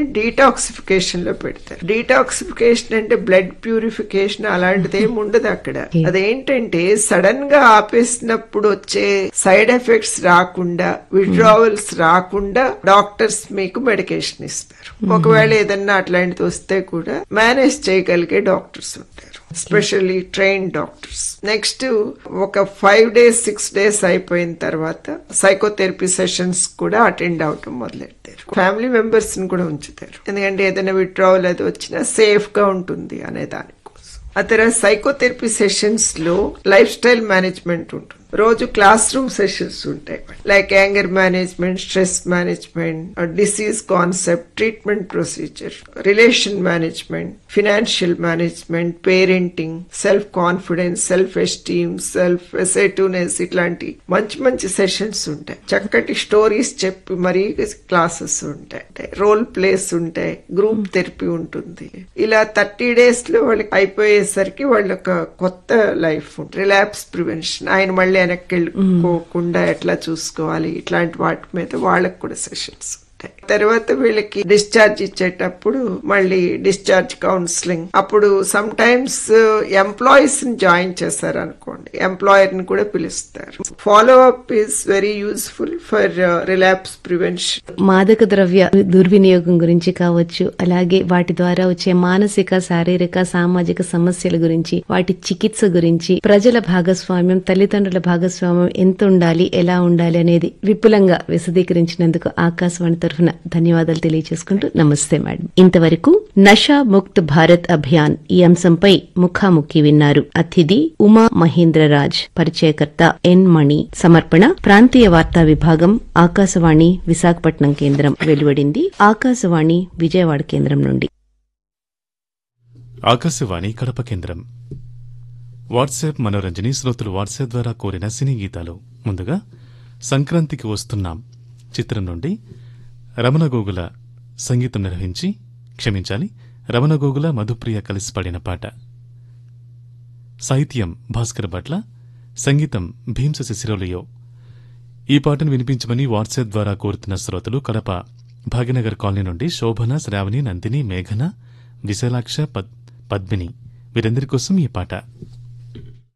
దాన్ని డీటాక్సిఫికేషన్ లో పెడతారు డీటాక్సిఫికేషన్ అంటే బ్లడ్ ప్యూరిఫికేషన్ అలాంటిది ఏమి ఉండదు అక్కడ అదేంటంటే సడన్ గా ఆపేసినప్పుడు వచ్చే సైడ్ ఎఫెక్ట్స్ రాకుండా విడ్రావల్స్ రాకుండా డాక్టర్స్ మీకు మెడికేషన్ ఇస్తారు ఒకవేళ ఏదన్నా అట్లాంటిది వస్తే కూడా మేనేజ్ చేయగలిగే డాక్టర్స్ ఉంటారు స్పెషల్లీ ట్రైన్ డాక్టర్స్ నెక్స్ట్ ఒక ఫైవ్ డేస్ సిక్స్ డేస్ అయిపోయిన తర్వాత సైకోథెరపీ సెషన్స్ కూడా అటెండ్ అవటం మొదలెడతారు ఫ్యామిలీ మెంబర్స్ ని కూడా ఉంచుతారు ఎందుకంటే ఏదైనా విత్డ్రావల్ అది వచ్చినా సేఫ్ గా ఉంటుంది అనే దానికోసం ఆ తర్వాత సైకోథెరపీ సెషన్స్ లో లైఫ్ స్టైల్ మేనేజ్మెంట్ ఉంటుంది రోజు క్లాస్ రూమ్ సెషన్స్ ఉంటాయి like anger management stress management disease concept treatment procedure relation management financial management parenting self confidence self esteem self assertiveness ఇట్లాంటి మంచి మంచి సెషన్స్ ఉంటాయి చక్కటి స్టోరీస్ చెప్పి మరీ క్లాసెస్ ఉంటాయి రోల్ ప్లేస్ ఉంటాయి గ్రూప్ థెరపీ ఉంటుంది ఇలా థర్టీ డేస్ లో వాళ్ళకి అయిపోయేసరికి వాళ్ళ ఒక కొత్త లైఫ్ రిలాప్స్ ప్రివెన్షన్ ఆయన మళ్ళీ వెనక్కి వెళ్ళిపోకుండా ఎట్లా చూసుకోవాలి ఇట్లాంటి వాటి మీద వాళ్ళకి కూడా సెషన్స్ ఉంటాయి తర్వాత వీళ్ళకి డిశ్చార్జ్ ఇచ్చేటప్పుడు మళ్ళీ డిశ్చార్జ్ కౌన్సిలింగ్ అప్పుడు సమ్ టైమ్స్ ఎంప్లాయీస్ ని జాయిన్ చేశారు అనుకోండి ఎంప్లాయర్ ని కూడా పిలుస్తారు follow up is very useful for relapse prevention మాదక ద్రవ్య దుర్వినియోగం గురించి కావచ్చు అలాగే వాటి ద్వారా వచ్చే మానసిక శారీరక సామాజిక సమస్యల గురించి వాటి చికిత్స గురించి ప్రజల భాగస్వామ్యం తల్లిదండ్రుల భాగస్వామ్యం ఎంత ఉండాలి ఎలా ఉండాలి అనేది విపులంగా విశదీకరించినందుకు ఆకాశవాణి తరఫున ధన్యవాదాలు తెలియజేసుకుంటూ నమస్తే మేడం ఇంతవరకు నషా ముక్త్ భారత్ అభియాన్ ఈ అంశంపై ముఖాముఖి విన్నారు అతిథి ఉమా మహేంద్రరాజ్ పరిచయకర్త ఎన్ మణి సమర్పణ ప్రాంతీయ వార్తా విభాగం ఆకాశవాణి విశాఖపట్నం కేంద్రం వెలువడింది ఆకాశవాణి విజయవాడ కేంద్రం నుండి ఆకాశవాణి కడప కేంద్రం వాట్సాప్ మనోరంజని శ్రోతలు వాట్సాప్ ద్వారా కోరిన సినీ గీతాలు ముందుగా సంక్రాంతికి వస్తున్నాం చిత్రం నుండి రమణ గోగుల సంగీతం నిర్వహించి క్షమించాలి రమణ గోగుల మధుప్రియ కలిసి పాడిన పాట సాహిత్యం భాస్కర్ భట్ల సంగీతం భీంస శిశిరోలియో ఈ పాటను వినిపించమని వాట్సాప్ ద్వారా కోరుతున్న శ్రోతలు కడప భాగ్యనగర్ కాలనీ నుండి శోభన శ్రావణి నందిని మేఘన విశాలాక్ష పద్- పద్మిని వీరందరి కోసం ఈ పాట